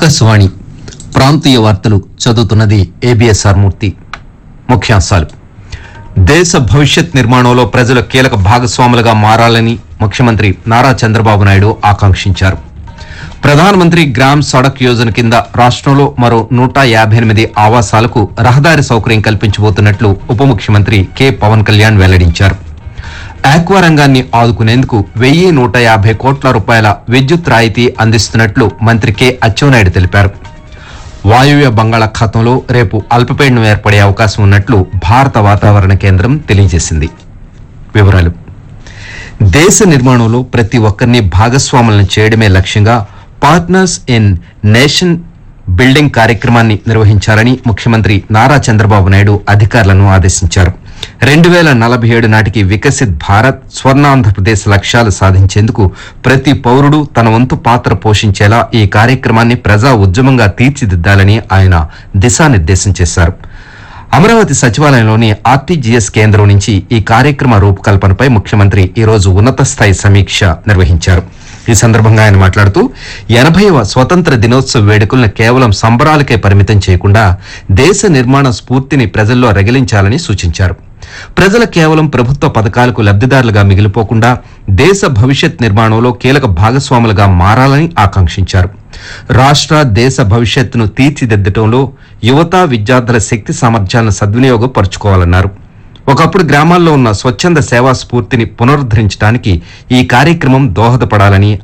ఆకాశవాణి ప్రాంతీయ వార్తలు చదువుతున్నది ఏబిఎస్ఆర్ మూర్తి ముఖ్యాంశాలు దేశ భవిష్యత్ నిర్మాణంలో ప్రజలు కీలక భాగస్వాములుగా మారాలని ముఖ్యమంత్రి నారా చంద్రబాబు నాయుడు ఆకాంక్షించారు ప్రధానమంత్రి గ్రామ్ సడక్ యోజన కింద రాష్ట్రంలో మరో నూట యాభై ఎనిమిది ఆవాసాలకు రహదారి సౌకర్యం కల్పించబోతున్నట్లు ఉప ముఖ్యమంత్రి కె పవన్ కళ్యాణ్ వెల్లడించారు ఆక్వా రంగాన్ని ఆదుకునేందుకు వెయ్యి నూట యాభై కోట్ల రూపాయల విద్యుత్ రాయితీ అందిస్తున్నట్లు మంత్రి కె అచ్చెన్నాయుడు తెలిపారు వాయువ్య బంగాళాఖాతంలో రేపు అల్పపీడనం ఏర్పడే అవకాశం ఉన్నట్లు భారత వాతావరణ కేంద్రం తెలియజేసింది వివరాలు దేశ నిర్మాణంలో ప్రతి ఒక్కరిని భాగస్వాములను చేయడమే లక్ష్యంగా పార్ట్నర్స్ ఇన్ నేషన్ బిల్డింగ్ కార్యక్రమాన్ని నిర్వహించాలని ముఖ్యమంత్రి నారా చంద్రబాబు నాయుడు అధికారులను ఆదేశించారు రెండు వేల నలభై ఏడు నాటికి వికసిత్ భారత్ స్వర్ణాంధ్రప్రదేశ్ లక్ష్యాలు సాధించేందుకు ప్రతి పౌరుడు తన వంతు పాత్ర పోషించేలా ఈ కార్యక్రమాన్ని ప్రజా ఉద్యమంగా తీర్చిదిద్దాలని ఆయన దిశానిర్దేశం చేశారు అమరావతి సచివాలయంలోని ఆర్టీజీఎస్ కేంద్రం నుంచి ఈ కార్యక్రమ రూపకల్పనపై ముఖ్యమంత్రి ఈ రోజు ఉన్నత స్థాయి సమీక్ష నిర్వహించారు ఈ సందర్భంగా ఆయన మాట్లాడుతూ ఎనభైవ స్వతంత్ర దినోత్సవ వేడుకలను కేవలం సంబరాలకే పరిమితం చేయకుండా దేశ నిర్మాణ స్ఫూర్తిని ప్రజల్లో రగిలించాలని సూచించారు ప్రజలు కేవలం ప్రభుత్వ పథకాలకు లబ్దిదారులుగా మిగిలిపోకుండా దేశ భవిష్యత్ నిర్మాణంలో కీలక భాగస్వాములుగా మారాలని ఆకాంక్షించారు రాష్ట్ర దేశ భవిష్యత్తును తీర్చిదిద్దటంలో యువత విద్యార్థుల శక్తి సామర్థ్యాలను సద్వినియోగపరుచుకోవాలన్నారు ఒకప్పుడు గ్రామాల్లో ఉన్న స్వచ్ఛంద సేవా స్ఫూర్తిని పునరుద్ధరించడానికి ఈ కార్యక్రమం దోహదపడాలని